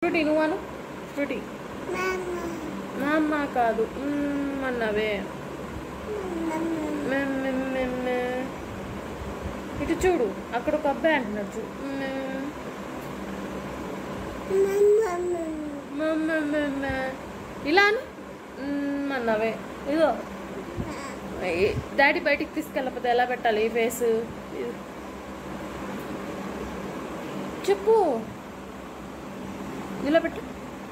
Frutti నువ్వు అను frutti మా అమ్మ కాదు మ్మ్ అన్నవే మెమ్ మెమ్ మెమ్ మె. ఇటు చూడు అక్కడ ఒక అబ్బాయి అంటున్నాడు చూడు మెమ్. మెమ్ మెమ్ మెమ్ మె. ఇలా అను మ్మ్ అన్నవే ఇదో ఈ- డాడీ బయటికి తీసుకెళ్ళకపోతే ఎలా పెట్టాలి ఈ ఫేస్ చెప్పు ఇలా పెట్టు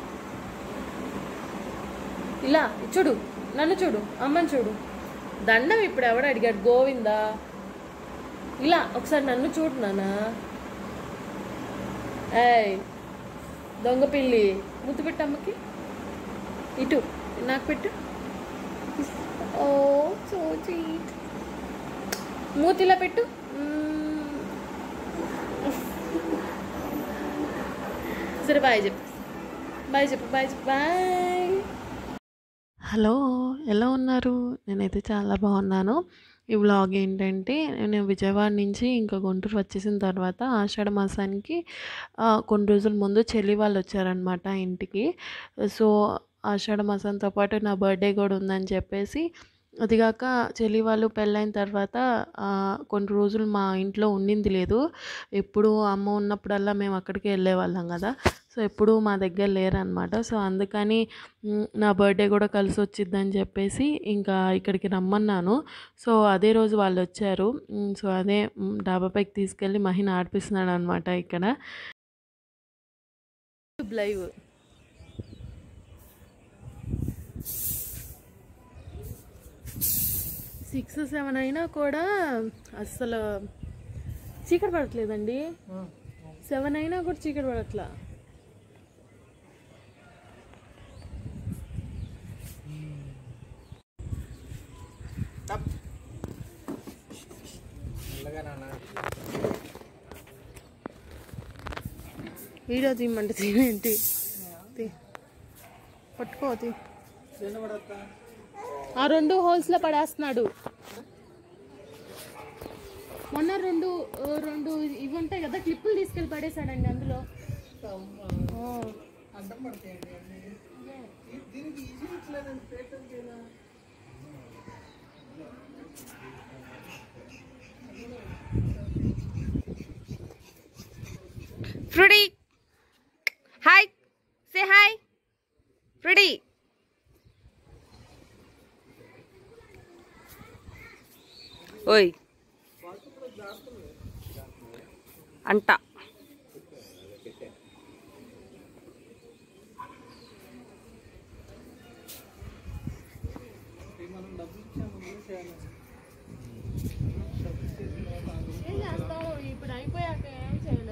ఇలా చూడు నన్ను చూడు అమ్మని చూడు దండం ఇప్పుడు ఎవడు అడిగాడు గోవిందా ఇలా ఒకసారి నన్ను చూడు నాన్న ఏయ్ దొంగ పిల్లి ముద్దు పెట్టు అమ్మకి ఇటు నాకు పెట్టు ఓ సో స్వీట్ మూతిలా పెట్టు మ్మ్. సరే బాయ్ చెప్పు బాయ్ చెప్పు బాయ్ చెప్పు బాయ్ హలో ఎలా ఉన్నారు నేనైతే చాలా బాగున్నాను ఈ వ్లాగ్ ఏంటంటే నేను విజయవాడ నుంచి ఇంకా గుంటూరు వచ్చేసిన తర్వాత ఆషాఢ మాసానికి ఆ, కొన్ని రోజుల ముందు చెల్లి వాళ్ళు వచ్చారనమాట ఇంటికి సో ఆషాఢ మాసంతో పాటు నా బర్త్డే కూడా ఉందని చెప్పేసి అదిగాక చెల్లి వాళ్ళు పెళ్ళైన తర్వాత ఆ, కొన్ని రోజులు మా ఇంట్లో ఉండింది లేదు ఎప్పుడు అమ్మ ఉన్నప్పుడల్లా మేము అక్కడికి వెళ్ళేవాళ్ళం కదా సో ఎప్పుడు మా దగ్గర లేరనమాట సో అందుకని మ్, నా బర్త్డే కూడా కలిసి వచ్చిద్దని చెప్పేసి ఇంకా ఇక్కడికి రమ్మన్నాను సో అదే రోజు వాళ్ళు వచ్చారు మ్, సో అదే మ్, డాబాపైకి తీసుకెళ్ళి మహిని ఆడిపిస్తున్నాడు అనమాట ఇక్కడ లైవ్ సిక్స్ సెవెన్ అయినా కూడా అస్సలు చీకటి పడట్లేదండి సెవెన్ అయినా కూడా చీకటి పడట్లా వీడియో తీయమంటే తీయండి తీ పట్టుకో తీ ఆ రెండు హోల్స్ లో పడేస్తున్నాడు మొన్న రెండు ఆ, రెండు ఇవి ఉంటాయి కదా క్లిప్పులు తీసుకెళ్ళి పడేశాడండి అందులో ఆ. ఫ్రుడీ హాయ్ సే హాయ్ ఫ్రుడీ ఓయ్ అంట ఏం చేస్తావు ఇప్పుడు అయిపోయాక ఏం చేయలేవు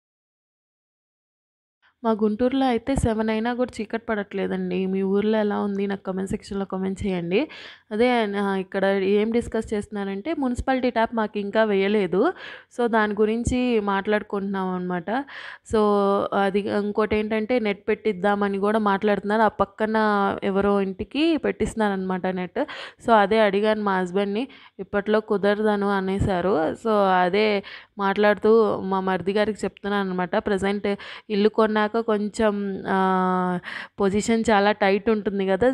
మా గుంటూరులో అయితే సెవెన్ అయినా కూడా చీకటి పడట్లేదండి మీ ఊర్లో ఎలా ఉంది నాకు కామెంట్ సెక్షన్లో కామెంట్ చేయండి అదే నా ఇక్కడ ఏం డిస్కస్ చేస్తున్నానంటే మున్సిపాలిటీ ట్యాప్ మాకు ఇంకా వేయలేదు సో దాని గురించి మాట్లాడుకుంటున్నాం అనమాట సో అది ఇంకోటి ఏంటంటే నెట్ పెట్టిద్దామని కూడా మాట్లాడుతున్నారు ఆ పక్కన ఎవరో ఇంటికి పెట్టిస్తున్నారనమాట నెట్ సో అదే అడిగాను మా హస్బెండ్ని ఇప్పట్లో కుదరదను అనేసారు సో అదే మాట్లాడుతూ మా మరిది గారికి చెప్తున్నాను అనమాట ప్రజెంట్ ఇల్లు కొన్నాక కొంచెం పొజిషన్ చాలా టైట్ ఉంటుంది కదా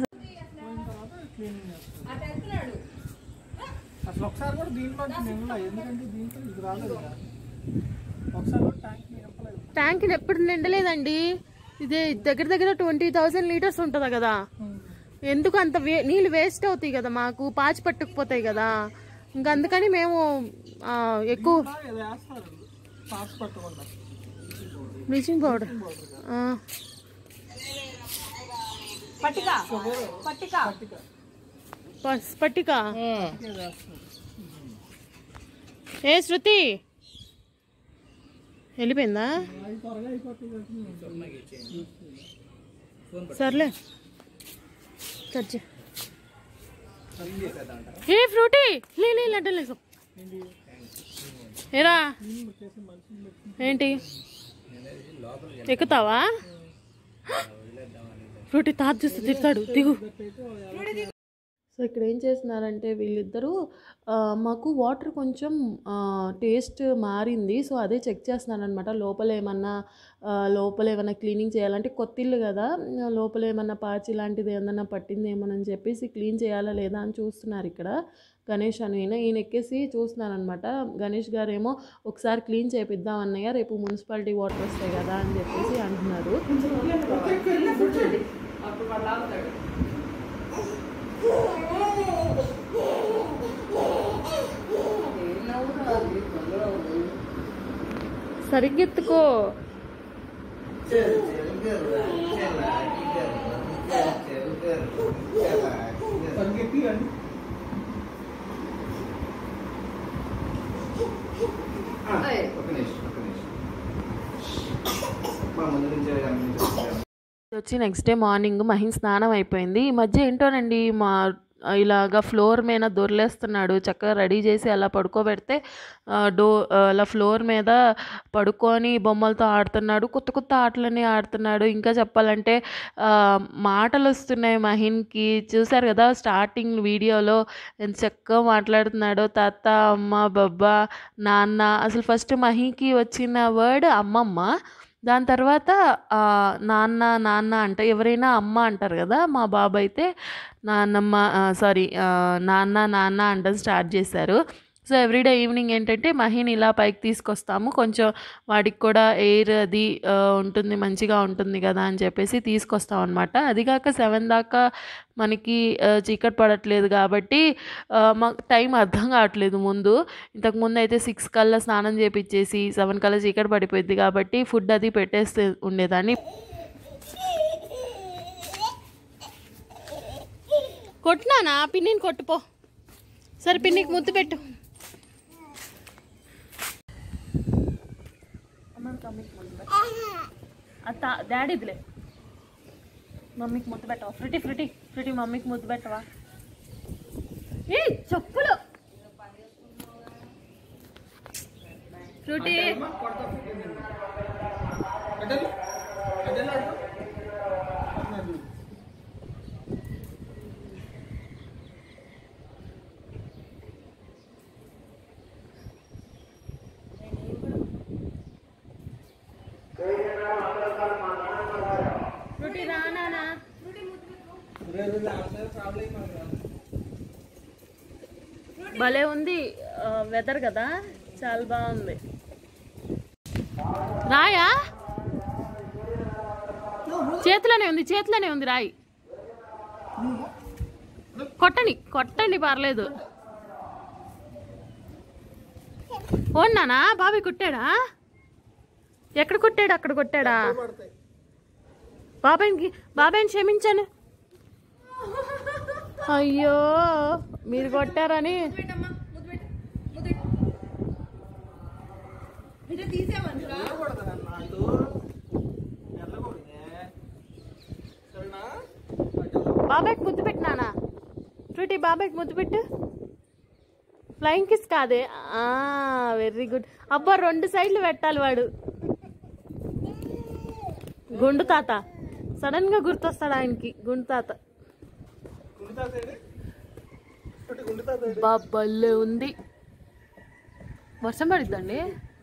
అసలు ఒకసారి కూడా దీంట్లో నింపలే ఎందుకంటే దీంట్లో ఇది రాలేదు కదా. ఒకసారి కూడా ట్యాంక్ నింపలేదు ట్యాంక్ ఎప్పుడు నిండలేదండి ఇదే దగ్గర దగ్గర ట్వంటీ థౌసండ్ లీటర్స్ ఉంటుందా కదా ఎందుకు అంత వే నీళ్ళు వేస్ట్ అవుతాయి కదా మాకు పాచి పట్టుకుపోతాయి కదా ఇంకా అందుకని మేము ఆ, ఎక్కువ ఇది వేస్తారు పాస్ పట్టకుండా బ్లీచింగ్ పౌడర్ పట్టిక ఇది వేస్తారు ఏ శృతి వెళ్ళిపోయిందా అది త్వరగా అయిపోతుంది కదా. సర్లే కట్ చేయి. ఏ ఫ్రూటీ లే లే లడ్డలు లేసు ఏరా ఏంటి ఎక్కుతావా ఫ్రూటీ తాత చూస్తే తిడతాడు దిగు సో ఇక్కడ ఏం చేస్తున్నారంటే వీళ్ళిద్దరూ ఆ, మాకు వాటర్ కొంచెం టేస్ట్ మారింది సో అదే చెక్ చేస్తున్నాను అనమాట లోపల ఏమన్నా ఆ, లోపల ఏమన్నా క్లీనింగ్ చేయాలంటే కొత్త ఇల్లు కదా ఆ, లోపల ఏమన్నా పాచి లాంటిది ఏమన్నా పట్టిందేమోనని చెప్పేసి క్లీన్ చేయాలా లేదా అని చూస్తున్నారు ఇక్కడ గణేష్ అని ఈయన ఈయన ఎక్కేసి చూస్తున్నాను అనమాట గణేష్ గారు ఏమో ఒకసారి క్లీన్ చేపిద్దాం అన్నయ్య రేపు మున్సిపాలిటీ వాటర్ వస్తాయి కదా అని చెప్పేసి అంటున్నారు సరిగ్గెత్తుకో తగ్గెత్తి అని ఒక నిమిషం ఒక నిమిషం మా ముందు నుంచే కనిపించారు వచ్చి నెక్స్ట్ డే మార్నింగ్ మహిన్ స్నానం అయిపోయింది ఈ మధ్య ఏంటోనండి మా ఇలాగా ఫ్లోర్ మీద దొర్లేస్తున్నాడు చక్కగా రెడీ చేసి అలా పడుకోబెడితే ఆ, డో ఆ, అలా ఫ్లోర్ మీద పడుకొని బొమ్మలతో ఆడుతున్నాడు కొత్త కొత్త ఆటలన్నీ ఆడుతున్నాడు ఇంకా చెప్పాలంటే ఆ, మాటలు వస్తున్నాయి మహిన్కి చూసారు కదా స్టార్టింగ్ వీడియోలో ఎంత చక్కగా మాట్లాడుతున్నాడో తాత అమ్మ బాబా నాన్న అసలు ఫస్ట్ మహికి వచ్చిన వర్డ్ అమ్మమ్మ దాని తర్వాత ఆ, నాన్న నాన్న అంట ఎవరైనా అమ్మ అంటారు కదా మా బాబు అయితే నాన్నమ్మ సారీ నాన్న నాన్న అంటం స్టార్ట్ చేశారు సో ఎవ్రీడే ఈవినింగ్ ఏంటంటే మహిని ఇలా పైకి తీసుకొస్తాము కొంచెం వాడికి కూడా ఎయిర్ అది ఆ, ఉంటుంది మంచిగా ఉంటుంది కదా అని చెప్పేసి తీసుకొస్తాం అనమాట అది కాక సెవెన్ దాకా మనకి ఆ, చీకటి పడట్లేదు కాబట్టి ఆ, మాకు టైం అర్థం కావట్లేదు ముందు ఇంతకు ముందు అయితే సిక్స్ కల్లా స్నానం చేపించేసి సెవెన్ కల్లా చీకటి పడిపోయింది కాబట్టి ఫుడ్ అది పెట్టేస్తే ఉండేదాన్ని కొట్టినానా పిన్నిని కొట్టుపో సరే పిన్నికి ముద్దు పెట్టు అత్త డాడీదిలే మమ్మీకి ముద్దు పెట్టవా ఫ్రిటీ ఫ్రిటీ ఫ్రిటీ మమ్మీకి ముద్దు పెట్టవా ఏ చెప్పులు ఫ్రూటీ అడ్డలు అడ్డలు అడ్డు ఫ్రూటీ రానా రేపు ట్రావెలింగ్ మాకు భలే ఉంది వెదర్ కదా చాలా బాగుంది రాయా చేతిలోనే ఉంది చేతిలోనే ఉంది రాయి కొట్టండి కొట్టండి పర్లేదు ఓన్నానా బాబాయ్ కుట్టాడా ఎక్కడ కొట్టాడు అక్కడ కొట్టాడా పడతాయి బాబాయ్కి బాబాయ్ని క్షమించాను అయ్యో మీరు కొట్టారని ఎల్లకూడదు నాకు ఎల్లకూడదే సరేనా బాబాయ్కి ముద్దు పెట్టినానా ఫ్రూటీ బాబాయ్కి ముద్దు పెట్టు ఫ్లయింగ్ కిస్ కాదే వెరీ గుడ్ అబ్బా రెండు సైడ్లు పెట్టాలి వాడు గుండు తాత సడన్ గా గుర్తొస్తాడు ఆయనకి గుండు తాత గుండుతా సైడ్ ఒకటి గుండుతా సైడ్ బాబ్బల్లే ఉంది వర్షం పడిద్దండి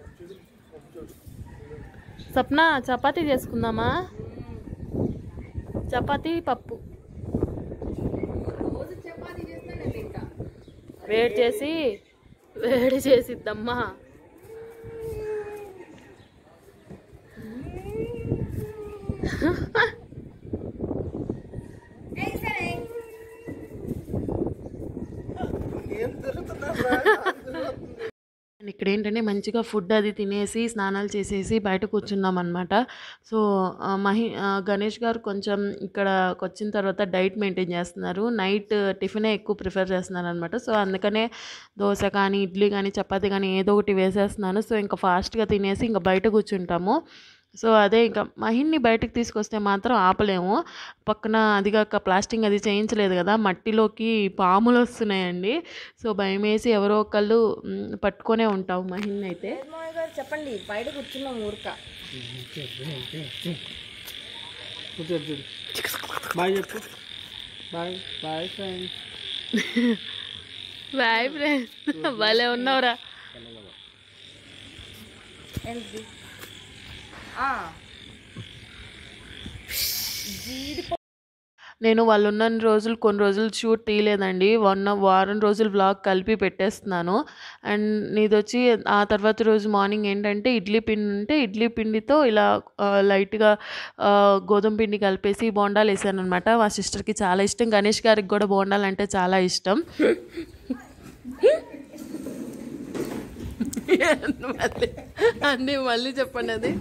సప్న చపాతీ చేసుకుందామా చపాతీ పప్పు వేడి చేసి వేడి చేసిద్దమ్మా ఏం జరుగుతుందా అండ్ ఇక్కడ ఏంటంటే మంచిగా ఫుడ్ అది తినేసి స్నానాలు చేసేసి బయట కూర్చున్నాం అనమాట సో ఆ, మహి ఆ, గణేష్ గారు కొంచెం ఇక్కడకి వచ్చిన తర్వాత డైట్ మెయింటైన్ చేస్తున్నారు నైట్ టిఫినే ఎక్కువ ప్రిఫర్ చేస్తున్నారు అనమాట సో అందుకనే దోశ కానీ ఇడ్లీ కానీ చపాతీ కానీ ఏదో ఒకటి వేసేస్తున్నాను సో ఇంకా ఫాస్ట్గా తినేసి ఇంకా బయట కూర్చుంటాము సో అదే ఇంకా మహిన్ని బయటకు తీసుకొస్తే మాత్రం ఆపలేము పక్కన అది కాక ప్లాస్టింగ్ అది చేయించలేదు కదా మట్టిలోకి పాములు వస్తున్నాయండి సో భయం వేసి ఎవరో ఒకళ్ళు మ్, పట్టుకొనే ఉంటాం మహిన్ అయితే చెప్పండి బయట కూర్చున్నాం ఊరక కూర్చో చూడు బాయ్ చెప్పు bye bye friends bye friend భలే ఉన్నావురా ఏంటి జీడిపప్పు నేను వాళ్ళు ఉన్న రోజులు కొన్ని రోజులు షూట్ తీయలేదండి వన్ వారం రోజులు వ్లాగ్ కలిపి పెట్టేస్తున్నాను అండ్ నీది వచ్చి ఆ తర్వాత రోజు మార్నింగ్ ఏంటంటే ఇడ్లీ పిండి ఉంటే ఇడ్లీ పిండితో ఇలా ఆ, లైట్గా ఆ, గోధుమ పిండి కలిపేసి బోండాలు వేసాను అనమాట మా సిస్టర్కి చాలా ఇష్టం గణేష్ గారికి కూడా బోండాలు అంటే చాలా ఇష్టం మళ్ళీ అన్నీ మళ్ళీ చెప్పండి అది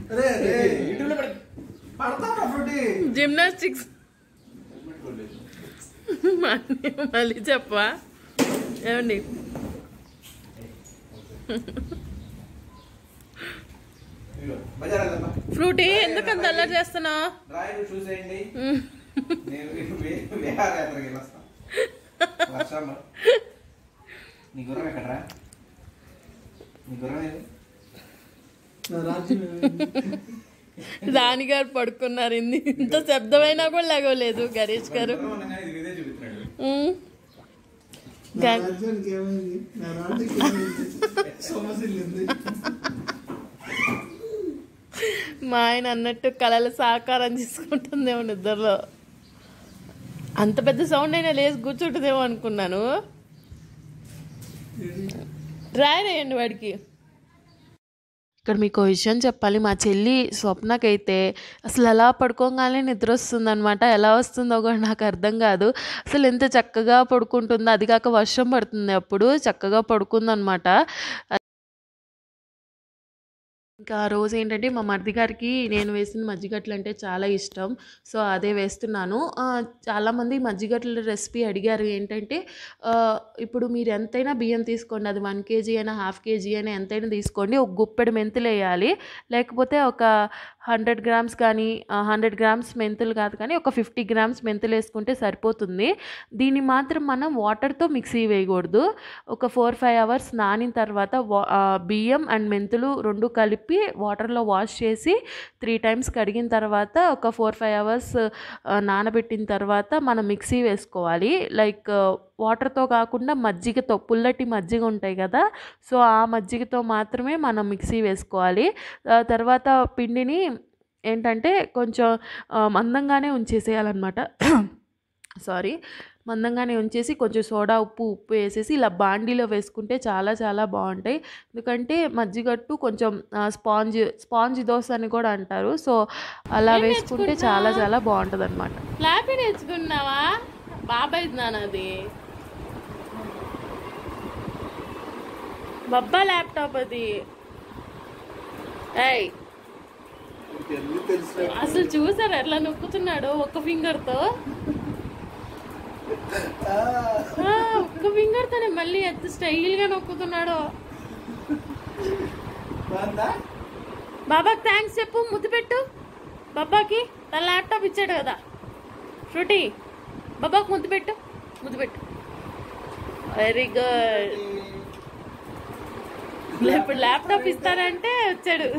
జిమ్నాస్టిక్స్ మళ్ళీ మళ్ళీ చెప్పా ఏమండి బజార్ వెళ్దామా ఫ్రూటీ ఎందుకంత అల్లరి చేస్తున్నావు డ్రాయింగ్ చూసేయండి నేను వే- విహారయాత్రకి వెళ్ళొస్తాను వర్షంలో నీ గుర్రం ఎక్కడరా నీ గుర్రం ఏది నా రాజ్యం రాణి గారు పడుకున్నారు ఇంది ఇంత శబ్దమైనా కూడా లేగలేదు గణేష్ గారు గుర్రం అనగానే ఇది ఇదే చూపిస్తున్నాడు ఉమ్. నా గన్- రాజ్యానికి ఏమైంది నా రాజ్యానికి ఏమైంది సమస్యలు మా ఆయన అన్నట్టు కళలు సాకారం చేసుకుంటుందేమో నిద్రలో అంత పెద్ద సౌండ్ అయినా లేచి కూర్చుంటుందేమో అనుకున్నాను రాయనేయండి వాడికి ఇక్కడ మీకు ఓ విషయం చెప్పాలి మా చెల్లి స్వప్నకైతే అసలు ఎలా పడుకోగానే నిద్ర వస్తుందన్నమాట ఎలా వస్తుందో కూడా నాకు అర్థం కాదు అసలు ఎంత చక్కగా పడుకుంటుందో అది కాక వర్షం పడుతుంది అప్పుడు చక్కగా పడుకుందనమాట ఇంకా ఆ రోజు ఏంటంటే మా మరిది గారికి నేను వేసిన మజ్జిగట్లు అంటే చాలా ఇష్టం సో అదే వేస్తున్నాను ఆ, చాలామంది మజ్జిగట్ల రెసిపీ అడిగారు ఏంటంటే ఆ, ఇప్పుడు మీరు ఎంతైనా బియ్యం తీసుకోండి అది వన్ కేజీ అయినా హాఫ్ కేజీ అయినా ఎంతైనా తీసుకోండి ఒక గుప్పెడు మెంతులు వేయాలి లేకపోతే ఒక హండ్రెడ్ గ్రామ్స్ కానీ హండ్రెడ్ గ్రామ్స్ మెంతులు కాదు కానీ ఒక ఫిఫ్టీ గ్రామ్స్ మెంతులు వేసుకుంటే సరిపోతుంది దీన్ని మాత్రం మనం వాటర్తో మిక్సీ వేయకూడదు ఒక ఫోర్ ఫైవ్ అవర్స్ నానిన తర్వాత వా- ఆ, బియ్యం అండ్ మెంతులు రెండు కలిపి వాటర్లో వాష్ చేసి త్రీ టైమ్స్ కడిగిన తర్వాత ఒక ఫోర్ ఫైవ్ అవర్స్ నానబెట్టిన తర్వాత మనం మిక్సీ వేసుకోవాలి లైక్ వాటర్తో కాకుండా మజ్జిగతో పుల్లటి మజ్జిగ ఉంటాయి కదా సో ఆ మజ్జిగతో మాత్రమే మనం మిక్సీ వేసుకోవాలి ఆ తర్వాత పిండిని ఏంటంటే కొంచెం ఆ, మందంగానే ఉంచేసేయాలన్నమాట సారీ మందంగానే ఉంచేసి కొంచెం సోడా ఉప్పు ఉప్పు వేసేసి ఇలా బాండీలో వేసుకుంటే చాలా చాలా బాగుంటాయి ఎందుకంటే మజ్జిగట్టు కొంచెం ఆ, స్పాంజ్ స్పాంజ్ దోశ అని కూడా అంటారు సో అలా ఏం వేసుకుంటే నేర్చుకున్నా? చాలా చాలా బాగుంటుంది అనమాట ఫ్లాపీ నేర్చుకున్నావా బాబాయ్ నాన్నది బబ్బా ల్యాప్టాప్ అది ఏయ్ తెలుసు అసలు చూసారు ఎట్లా నొక్కుతున్నాడు ఒక్క ఫింగర్ తో ఆ, ఒక్క ఫింగర్ తోనే మళ్ళీ ఎంత స్టైల్ గా నొక్కుతున్నాడో బాగుందా బాబాకి థ్యాంక్స్ చెప్పు ముద్దు పెట్టు బాబాకి తన ల్యాప్టాప్ ఇచ్చాడు కదా ఫ్రూటీ బాబాకి ముద్దు పెట్టు ముద్దు పెట్టు వెరీ గుడ్ ఇప్పుడు ల్యాప్టాప్ ఇస్తానంటే వచ్చాడు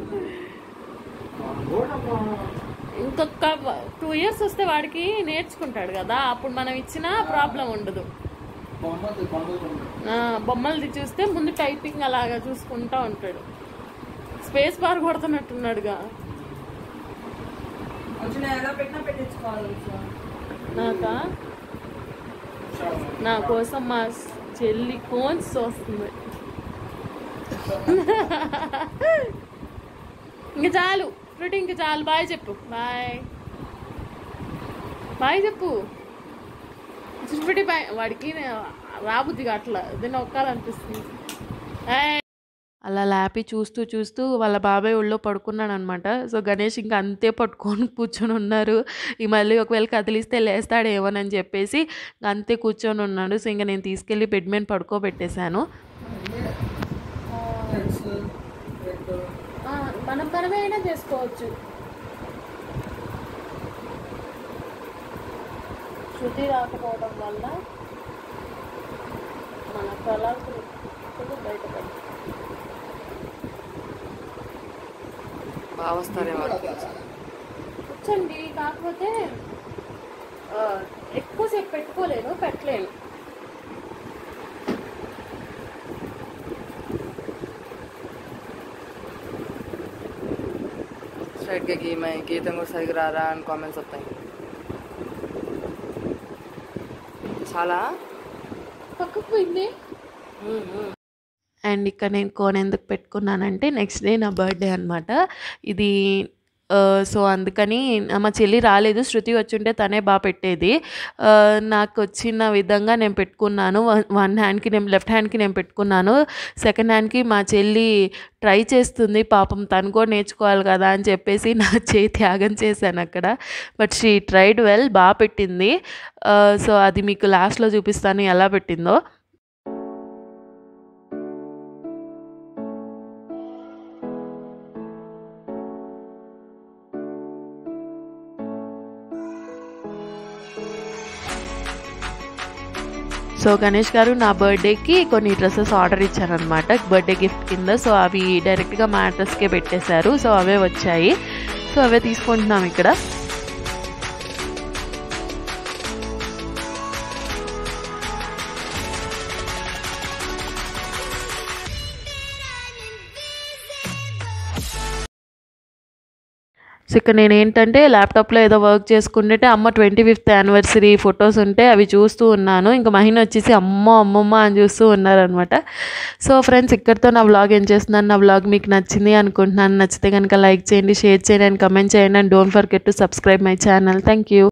ఇంకొక టూ ఇయర్స్ వస్తే వాడికి నేర్చుకుంటాడు కదా అప్పుడు మనం ఇచ్చినా ప్రాబ్లం ఉండదు బొమ్మది బొమ్మది ఆ, బొమ్మలది చూస్తే ముందు టైపింగ్ అలాగా చూసుకుంటా ఉంటాడు స్పేస్ బార్ కొడుతున్నట్టున్నాడుగా కొంచెం ఎలా పెట్టినా పెట్టించుకోవాలి కొంచెం. నాకా నా కోసం మా చెల్లి కోన్స్ వస్తుంది ఇంక చాలు ఫ్రూట్ ఇంక చాలు బాయ్ చెప్పు బాయ్ బాయ్ చెప్పు చిరుపటి బాయ్ వాడికి రాబుద్దిగా అట్లా దీన్ని ఒక్కాలనిపిస్తుంది ఏయ్. అలా లాపి చూస్తూ చూస్తూ వాళ్ళ బాబాయ్ ఒళ్ళో పడుకున్నాడు అనమాట సో గణేష్ ఇంకా అంతే పట్టుకొని కూర్చొని ఉన్నారు ఈ మళ్ళీ ఒకవేళ కదిలిస్తే లేస్తాడేమోనని చెప్పేసి ఇంకా అంతే కూర్చొని ఉన్నాడు సో ఇంకా నేను తీసుకెళ్ళి బెడ్ మీద పడుకోబెట్టేశాను రెడ్స్ రెడ్ ఆ, మనం మనమే అయినా చేసుకోవచ్చు శృతి రాకపోవడం వల్ల మన కళలు బయటపడి బాగా వస్తారేమో కూర్చోండి కాకపోతే ఆ, ఎక్కువసేపు పెట్టుకోలేను పెట్టలేను స్ట్రైట్గా గీయమని గీతం కూడా సరిగ్గా రారా అని కామెంట్స్ వస్తాయి చాలా పక్కకు పోయింది అండ్ ఇక్కడ నేను కోన్ ఎందుకు పెట్టుకున్నానంటే నెక్స్ట్ డే నా బర్త్డే అనమాట ఇది ఆ, సో అందుకని మా చెల్లి రాలేదు శృతి వచ్చుంటే తనే బాగా పెట్టేది ఆ, నాకు వచ్చిన విధంగా నేను పెట్టుకున్నాను వన్- వన్ హ్యాండ్కి నేను లెఫ్ట్ హ్యాండ్కి నేను పెట్టుకున్నాను సెకండ్ హ్యాండ్కి మా చెల్లి ట్రై చేస్తుంది పాపం తను కూడా నేర్చుకోవాలి కదా అని చెప్పేసి నా చేయి త్యాగం చేశాను అక్కడ బట్ షీ ట్రైడ్ వెల్ బాగా పెట్టింది ఆ, సో అది మీకు లాస్ట్లో చూపిస్తాను ఎలా పెట్టిందో సో గణేష్ గారు నా బర్త్డేకి కొన్ని డ్రెస్సెస్ ఆర్డర్ ఇచ్చారనమాట బర్త్డే గిఫ్ట్ కింద సో అవి డైరెక్ట్గా మా అడ్రస్కే పెట్టేశారు సో అవే వచ్చాయి సో అవే తీసుకుంటున్నాం ఇక్కడ సో ఇక్కడ నేను ఏంటంటే ల్యాప్టాప్లో ఏదో వర్క్ చేసుకుంటుంటే అమ్మ ట్వంటీ ఫిఫ్త్ యానివర్సరీ ఫొటోస్ ఉంటే అవి చూస్తూ ఉన్నాను ఇంకా మహిన వచ్చేసి అమ్మ అమ్మమ్మ అని చూస్తూ ఉన్నారనమాట సో ఫ్రెండ్స్ ఇక్కడితో నా వ్లాగ్ ఏం చేస్తున్నాను నా వ్లాగ్ మీకు నచ్చింది అనుకుంటున్నాను నచ్చితే కనుక లైక్ చేయండి షేర్ చేయండి అండ్ కమెంట్ చేయండి and don't forget to subscribe my channel thank you